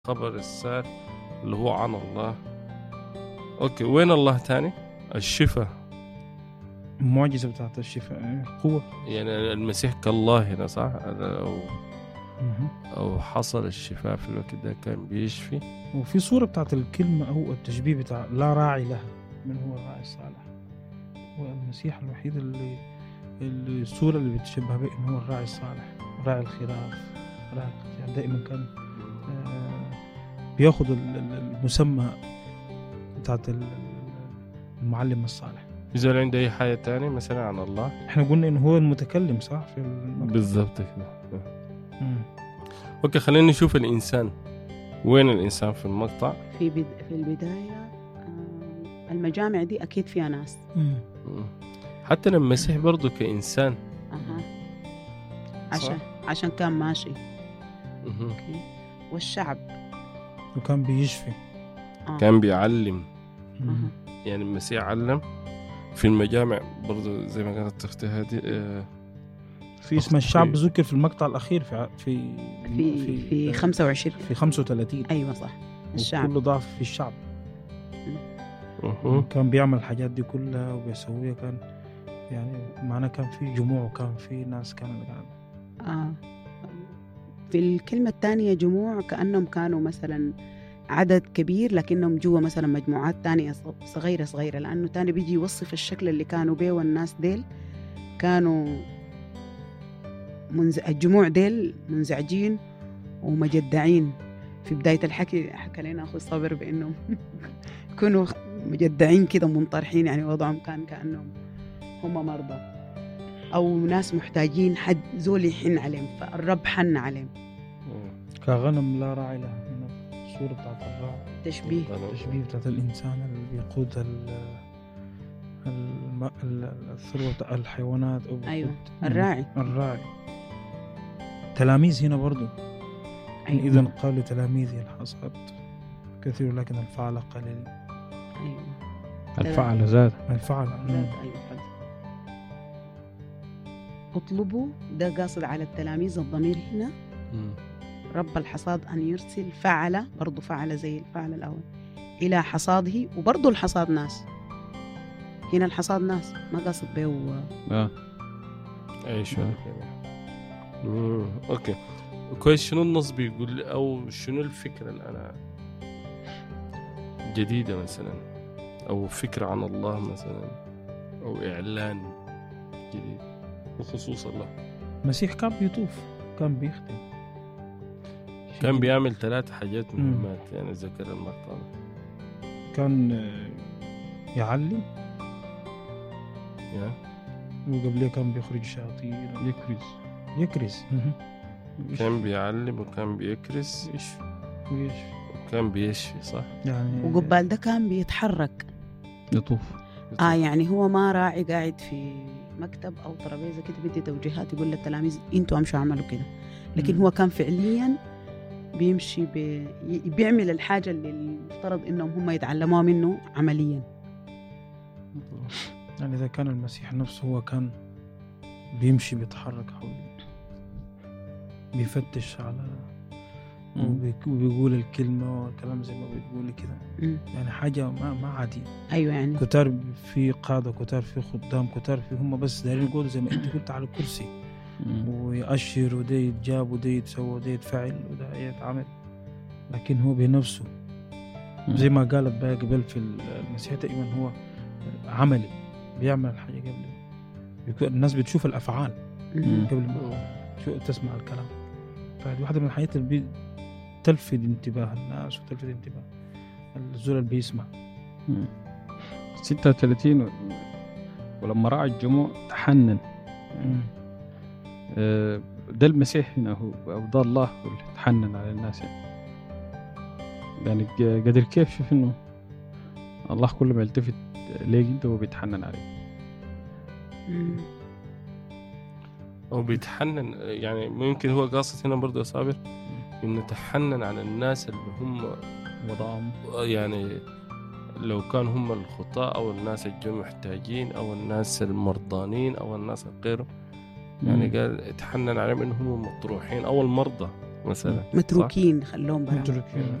خبر السار اللي هو عن الله اوكي وين الله تاني الشفاء المعجزه بتاعت الشفاء إيه، قوه يعني المسيح كالله هنا صح او مهم. او حصل الشفاء في الوقت ده كان بيشفي وفي صوره بتاعت الكلمه او التشبيه بتاع لا راعي لها من هو الراعي الصالح هو المسيح الوحيد اللي, اللي الصوره اللي بتشبه به انه هو الراعي الصالح راعي الخراف راعي يعني دائما كان آه، بياخد ال- ال- المسمى بتاعت ال- المعلم الصالح إذا عنده أي حاجة تانية مثلا عن الله احنا قلنا انه هو المتكلم صح في المقطع بالضبط كده مم. اوكي خلينا نشوف الإنسان وين الإنسان في المقطع في بد... في البداية آه، المجامع دي أكيد فيها ناس مم. مم. حتى لما المسيح برضه كإنسان أها عشان عشان كان ماشي مهم. أوكي والشعب وكان بيشفي آه. كان بيعلم مم. أها. يعني المسيح علم في المجامع برضه زي ما قالت أختي هذه آه، في اسم الشعب في- ذكر في المقطع الاخير في ع- في في في 25 في 35 أيوة صح الشعب كل ضعف في الشعب مهم. كان بيعمل الحاجات دي كلها وبيسويها كان يعني معناه كان في جموع وكان في ناس كانت قاعدة آه. في الكلمة الثانية جموع كأنهم كانوا مثلا عدد كبير لكنهم جوا مثلا مجموعات تانية ص- صغيرة صغيرة لأنه تاني بيجي يوصف الشكل اللي كانوا بيه والناس ديل كانوا منز... الجموع ديل منزعجين ومجدعين في بداية الحكي حكى لنا أخو صابر بأنهم كانوا مجدعين كده منطرحين يعني وضعهم كان كأنهم هم مرضى أو ناس محتاجين حد زول يحن عليهم فالرب حن عليهم مم. كغنم لا راعي لها هنا الصورة بتاعت الراعي تشبيه التشبيه بتاعت الإنسان اللي بيقود ال الم... ال- الثروة بتاع الحيوانات أو أيوة بيقود- الراعي الراعي تلاميذ هنا برضو أيوة. إذا قالوا تلاميذي الحصاد كثير لكن الفعل قليل أيوة الفعل زاد الفعل لا، أيوة حاضر. اطلبوا ده قاصد على التلاميذ الضمير هنا مم. رب الحصاد أن يرسل فعل برضو فعل زي الفعل الأول إلى حصاده وبرضو الحصاد ناس هنا الحصاد ناس ما قاصد به آه. اي شو مم. اوكي كويس شنو النص بيقول لي او شنو الفكره اللي انا جديده مثلا او فكره عن الله مثلا او اعلان جديد بخصوص الله المسيح كان بيطوف كان بيخدم كان بيعمل ثلاث حاجات مم. مهمات يعني ذكر المقطع ده. كان آه، يعلم يا وقبليه كان بيخرج شياطين يكرز يكرز كان بيعلم وكان بيكرس يشفي ويشفي وكان بيشفي صح؟ يعني وقبال ده كان بيتحرك يطوف آه يعني هو ما راعي قاعد في مكتب أو ترابيزة كده بدي توجيهات يقول للتلاميذ أنتوا أمشوا اعملوا كده لكن مم. هو كان فعليا بيمشي بي... بيعمل الحاجة اللي المفترض إنهم هم يتعلموها منه عمليا يعني إذا كان المسيح نفسه هو كان بيمشي بيتحرك حول بيفتش على وبيك- وبيقول الكلمة والكلام زي ما بتقولي كده مم. يعني حاجة ما ما عادية أيوة يعني كتار في قادة كتار في خدام كتار في هم بس دايرين يقولوا زي ما انت قلت على الكرسي ويأشر وده يتجاب وده يتسوى وده يتفعل وده يتعمل لكن هو بنفسه زي ما قالت بقى قبل في المسيح دائما هو عملي بيعمل الحاجة قبل بيكون الناس بتشوف الأفعال مم. قبل ما شو تسمع الكلام فهذه واحدة من الحاجات اللي بي- تلفت انتباه الناس وتلفت انتباه الزول اللي بيسمع 36 و- ولما راى الجموع تحنن آه، ده المسيح هنا هو او ده الله هو اللي تحنن على الناس يعني يعني ق- قدر كيف شوف انه الله كل ما يلتفت ليك انت هو بيتحنن عليك مم. هو بيتحنن يعني ممكن هو قاصد هنا برضه يا صابر انه تحنن على الناس اللي هم وضعهم يعني لو كان هم الخطاة او الناس الجو محتاجين او الناس المرضانين او الناس غيره يعني قال تحنن عليهم انهم هم مطروحين او المرضى مثلا متروكين خلوهم برا مترك